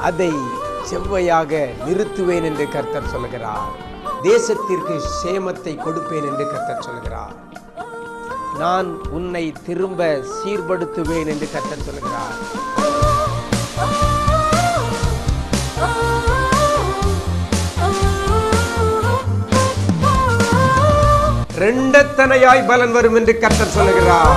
அதை செவ்வையாக நிறுத்துவேன் என்று கர்த்தர் சொல்கிறார் தேசத்திற்கு சேமத்தை கொடுப்பேன் என்று கர்த்தர் சொல்கிறார் நான் உன்னை திரும்ப சீர்படுத்துவேன் என்று கர்த்தர் சொல்கிறார் ரெண்டத்தனையாய் பலன் வரும் என்று கர்த்தர் சொல்கிறார்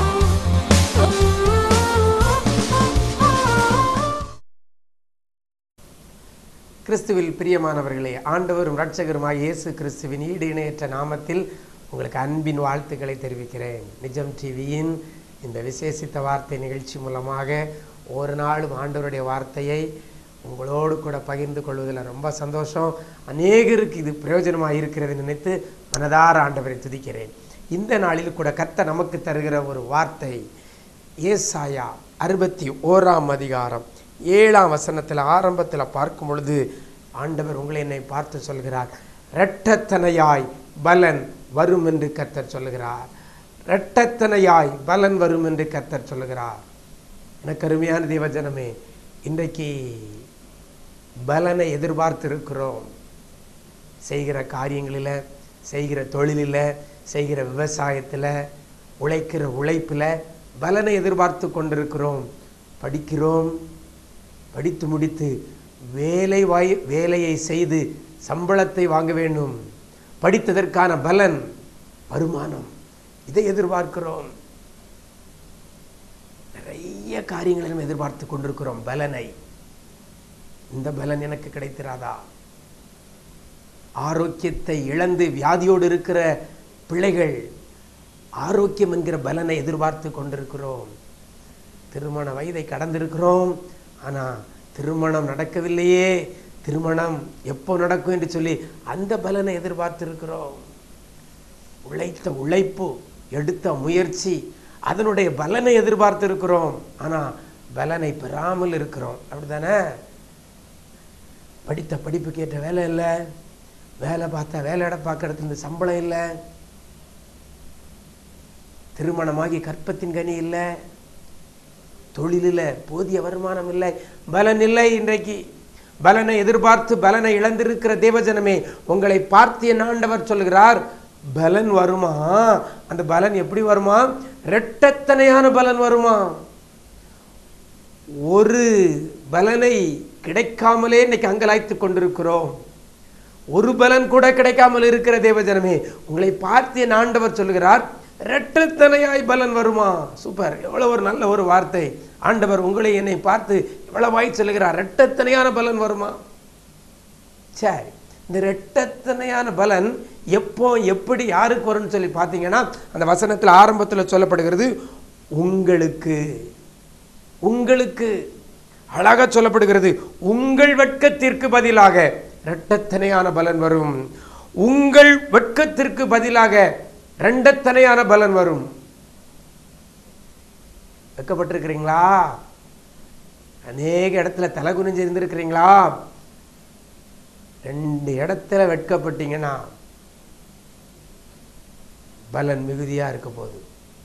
கிறிஸ்துவில் பிரியமானவர்களே ஆண்டவரும் இரட்சகருமாய் இயேசு கிறிஸ்துவின் ஈடு இணையற்ற நாமத்தில் உங்களுக்கு அன்பின் வாழ்த்துக்களை தெரிவிக்கிறேன் நிஜம் டிவியின் இந்த விசேஷித்த வார்த்தை நிகழ்ச்சி மூலமாக ஒரு நாளும் ஆண்டவருடைய வார்த்தையை உங்களோடு கூட பகிர்ந்து கொள்வதில் ரொம்ப சந்தோஷம் அநேகருக்கு இது பிரயோஜனமாக இருக்கிறது நினைத்து மனதார ஆண்டவரை துதிக்கிறேன் இந்த நாளில் கூட கர்த்தர் நமக்கு தருகிற ஒரு வார்த்தை ஏசாயா அறுபத்தி ஓராம் அதிகாரம் ஏழாம் வசனத்தில் ஆரம்பத்தில் பார்க்கும் பொழுது ஆண்டவர் உங்களை என்னை பார்த்து சொல்கிறார் இரட்டத்தனையாய் பலன் வரும் என்று கர்த்தர் சொல்லுகிறார் இரட்டத்தனையாய் பலன் வரும் என்று கர்த்தர் சொல்லுகிறார் எனக்கு அருமையான தேவஜனமே இன்றைக்கு பலனை எதிர்பார்த்து இருக்கிறோம் செய்கிற காரியங்களில் செய்கிற தொழிலில் செய்கிற விவசாயத்தில் உழைக்கிற உழைப்பில் பலனை எதிர்பார்த்து கொண்டிருக்கிறோம் படிக்கிறோம் படித்து முடித்து வேலை வாய் வேலையை செய்து சம்பளத்தை வாங்க வேண்டும் படித்ததற்கான பலன் வருமானம் இதை எதிர்பார்க்கிறோம் நிறைய காரியங்களை நம்ம எதிர்பார்த்து கொண்டிருக்கிறோம் பலனை இந்த பலன் எனக்கு கிடைத்திராதா ஆரோக்கியத்தை இழந்து வியாதியோடு இருக்கிற பிள்ளைகள் ஆரோக்கியம் என்கிற பலனை எதிர்பார்த்து கொண்டிருக்கிறோம் திருமண வயதை கடந்திருக்கிறோம் ஆனால் திருமணம் நடக்கவில்லையே திருமணம் எப்போ நடக்கும் என்று சொல்லி அந்த பலனை எதிர்பார்த்திருக்கிறோம் உழைத்த உழைப்பு எடுத்த முயற்சி அதனுடைய பலனை எதிர்பார்த்திருக்கிறோம் ஆனால் பலனை பெறாமல் இருக்கிறோம் அப்படிதானே படித்த படிப்புக்கு ஏற்ற வேலை இல்லை வேலை பார்த்தா வேலை இட பார்க்கறதுக்கு இந்த சம்பளம் இல்லை திருமணமாகி கற்பத்தின் கனி இல்லை தொழிலில் போதிய வருமானம் இல்லை பலன் இல்லை இன்றைக்கு பலனை எதிர்பார்த்து பலனை இழந்திருக்கிற தேவஜனமே உங்களை பார்த்து என் ஆண்டவர் சொல்கிறார் பலன் வருமா அந்த பலன் எப்படி வருமா இரட்டத்தனையான பலன் வருமா ஒரு பலனை கிடைக்காமலே இன்னைக்கு அங்கலாய்த்து கொண்டிருக்கிறோம் ஒரு பலன் கூட கிடைக்காமல் இருக்கிற தேவஜனமே உங்களை பார்த்து என் ஆண்டவர் சொல்கிறார் இரட்டத்தனையாய் பலன் வருமா சூப்பர் எவ்வளோ ஒரு நல்ல ஒரு வார்த்தை ஆண்டவர் உங்களை என்னை பார்த்து எவ்வளவாய் சொல்லுகிறார் இரட்டத்தனையான பலன் வருமா சரி இந்த இரட்டத்தனையான பலன் எப்போ எப்படி யாருக்கு வரும்னு சொல்லி பார்த்தீங்கன்னா அந்த வசனத்தில் ஆரம்பத்தில் சொல்லப்படுகிறது உங்களுக்கு உங்களுக்கு அழகாக சொல்லப்படுகிறது உங்கள் வெட்கத்திற்கு பதிலாக இரட்டத்தனையான பலன் வரும் உங்கள் வெட்கத்திற்கு பதிலாக ரெண்டத்தனையான பலன் வரும் வெக்கப்பட்டிருக்கிறீங்களா அநேக இடத்துல தலை குனிஞ்சு இருந்திருக்கிறீங்களா ரெண்டு இடத்துல வெட்கப்பட்டீங்கன்னா பலன் மிகுதியா இருக்க போகுது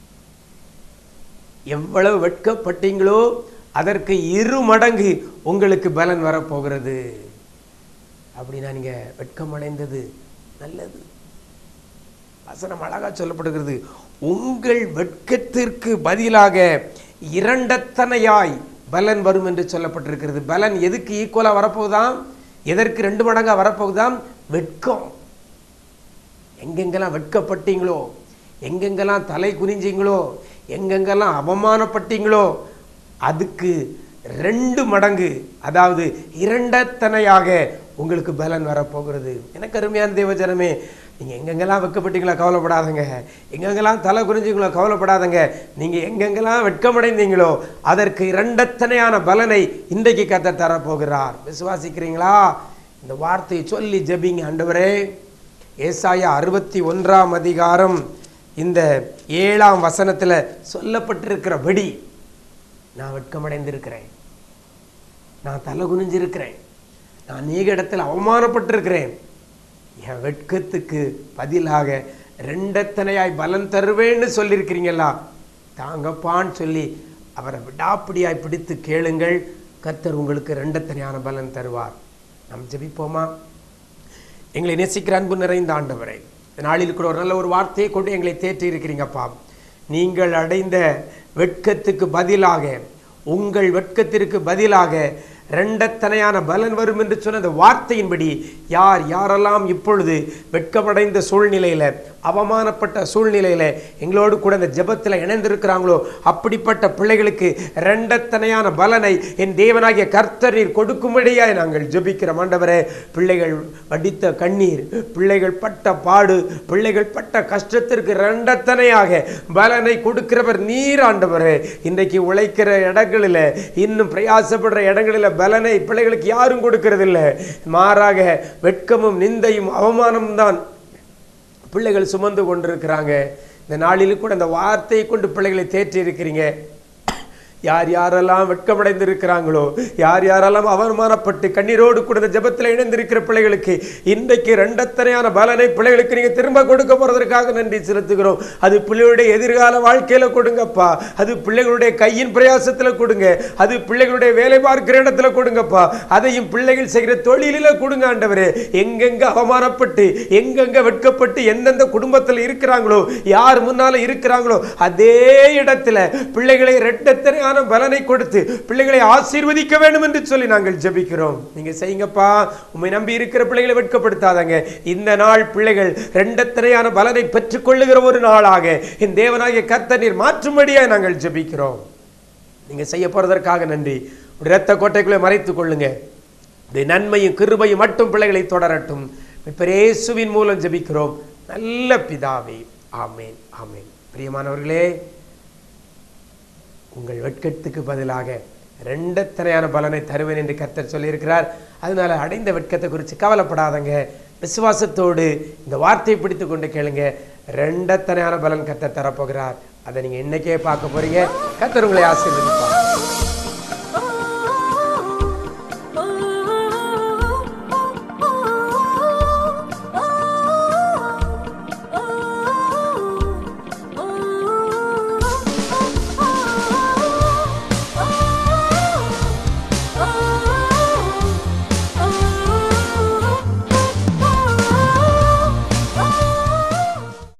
எவ்வளவு வெட்கப்பட்டீங்களோ அதற்கு இரு மடங்கு உங்களுக்கு பலன் வரப்போகிறது அப்படின்னா நீங்க வெட்கமடைந்தது நல்லது வசனம் அழகா சொல்லப்படுகிறது உங்கள் வெட்கத்திற்கு பதிலாக இரண்டத்தனையாய் பலன் வரும் என்று சொல்லப்பட்டிருக்கிறது பலன் எதுக்கு ஈக்குவலா வரப்போகுதாம் எதற்கு ரெண்டு மடங்கா வரப்போகுதாம் வெட்கம் எங்கெங்கெல்லாம் வெட்கப்பட்டீங்களோ எங்கெங்கெல்லாம் தலை குனிஞ்சீங்களோ எங்கெங்கெல்லாம் அவமானப்பட்டீங்களோ அதுக்கு ரெண்டு மடங்கு அதாவது இரண்டத்தனையாக உங்களுக்கு பலன் வரப்போகிறது எனக்கு அருமையான தேவஜனமே நீங்கள் எங்கெங்கெல்லாம் வெட்கப்பட்டீங்களோ கவலைப்படாதங்க எங்கெங்கெல்லாம் தலை குறிஞ்சிங்களோ கவலைப்படாதங்க நீங்கள் எங்கெங்கெல்லாம் வெட்கமடைந்தீங்களோ அதற்கு இரண்டத்தனையான பலனை இன்றைக்கு கத்த தரப்போகிறார் விசுவாசிக்கிறீங்களா இந்த வார்த்தையை சொல்லி ஜெபிங்க ஆண்டவரே ஏசாயா அறுபத்தி ஒன்றாம் அதிகாரம் இந்த ஏழாம் வசனத்தில் சொல்லப்பட்டிருக்கிறபடி நான் வெட்கமடைந்திருக்கிறேன் நான் தலை குனிஞ்சிருக்கிறேன் நான் அநேக இடத்துல அவமானப்பட்டிருக்கிறேன் என் வெட்கத்துக்கு பதிலாக ரெண்டத்தனையாய் பலன் தருவேன்னு சொல்லியிருக்கிறீங்களா தாங்கப்பான்னு சொல்லி அவரை விடாப்பிடியாய் பிடித்து கேளுங்கள் கர்த்தர் உங்களுக்கு ரெண்டத்தனையான பலன் தருவார் நாம் ஜெபிப்போமா எங்களை நேசிக்கிற அன்பு நிறைந்த ஆண்டவரை இந்த நாளில் கூட ஒரு நல்ல ஒரு வார்த்தையை கொண்டு எங்களை தேற்றி இருக்கிறீங்கப்பா நீங்கள் அடைந்த வெட்கத்துக்கு பதிலாக உங்கள் வெட்கத்திற்கு பதிலாக ரெண்டத்தனையான பலன் வரும் என்று சொன்ன அந்த வார்த்தையின்படி யார் யாரெல்லாம் இப்பொழுது வெட்கமடைந்த சூழ்நிலையில் அவமானப்பட்ட சூழ்நிலையில் எங்களோடு கூட இந்த ஜெபத்தில் இணைந்திருக்கிறாங்களோ அப்படிப்பட்ட பிள்ளைகளுக்கு ரெண்டத்தனையான பலனை என் தேவனாகிய கர்த்தர் நீர் கொடுக்கும்படியாய் நாங்கள் ஜெபிக்கிற ஆண்டவரே பிள்ளைகள் வடித்த கண்ணீர் பிள்ளைகள் பட்ட பாடு பிள்ளைகள் பட்ட கஷ்டத்திற்கு ரெண்டத்தனையாக பலனை கொடுக்கிறவர் நீர் ஆண்டவரே இன்றைக்கு உழைக்கிற இடங்களில் இன்னும் பிரயாசப்படுற இடங்களில் பலனை பிள்ளைகளுக்கு யாரும் கொடுக்கறதில்லை மாறாக வெட்கமும் நிந்தையும் அவமானமும் தான் பிள்ளைகள் சுமந்து கொண்டிருக்கிறாங்க இந்த நாளில் கூட இந்த வார்த்தையை கொண்டு பிள்ளைகளை தேற்றி இருக்கிறீங்க யார் யாரெல்லாம் வெட்கமடைந்து இருக்கிறாங்களோ யார் யாரெல்லாம் அவமானப்பட்டு கண்ணீரோடு கூட இந்த ஜெபத்தில் இணைந்திருக்கிற பிள்ளைகளுக்கு இன்றைக்கு ரெண்டத்தனையான பலனை பிள்ளைகளுக்கு நீங்க திரும்ப கொடுக்க போறதற்காக நன்றி செலுத்துகிறோம் அது பிள்ளைகளுடைய எதிர்கால வாழ்க்கையில கொடுங்கப்பா அது பிள்ளைகளுடைய கையின் பிரயாசத்துல கொடுங்க அது பிள்ளைகளுடைய வேலை பார்க்கிற இடத்துல கொடுங்கப்பா அதையும் பிள்ளைகள் செய்கிற தொழிலில கொடுங்க ஆண்டவரே எங்கெங்க அவமானப்பட்டு எங்கெங்க வெட்கப்பட்டு எந்தெந்த குடும்பத்தில் இருக்கிறாங்களோ யார் முன்னால இருக்கிறாங்களோ அதே இடத்துல பிள்ளைகளை ரெட்டத்தனையான பலனை கொடுத்து பிள்ளைகளை ஆசீர்வதிக்க வேண்டும் என்று சொல்லி நாங்கள் ஜெபிக்கிறோம் நீங்க செய்யுங்கப்பா உண்மை நம்பி இருக்கிற பிள்ளைகளை வெட்கப்படுத்தாதங்க இந்த நாள் பிள்ளைகள் ரெண்டத்தனையான பலனை பெற்றுக்கொள்ளுகிற ஒரு நாளாக என் தேவனாகிய கர்த்தர் நீர் மாற்றும்படியாக நாங்கள் ஜெபிக்கிறோம் நீங்க செய்ய போறதற்காக நன்றி உடைய இரத்த கோட்டைக்குள்ளே மறைத்துக் கொள்ளுங்க உடைய நன்மையும் கிருபையும் மட்டும் பிள்ளைகளை தொடரட்டும் பிரேசுவின் மூலம் ஜெபிக்கிறோம் நல்ல பிதாவே ஆமேன் ஆமேன் பிரியமானவர்களே உங்கள் வெட்கத்துக்கு பதிலாக ரெண்டத்தனையான பலனை தருவேன் என்று கர்த்தர் சொல்லியிருக்கிறார் அதனால அடைந்த வெட்கத்தை குறித்து கவலைப்படாதங்க விசுவாசத்தோடு இந்த வார்த்தையை பிடித்து கொண்டு கேளுங்க ரெண்டத்தனையான பலன் கர்த்தர் தரப்போகிறார் அதை நீங்க இன்னைக்கே பார்க்க போறீங்க கர்த்தர் உங்களை ஆசீர்வதிப்பார்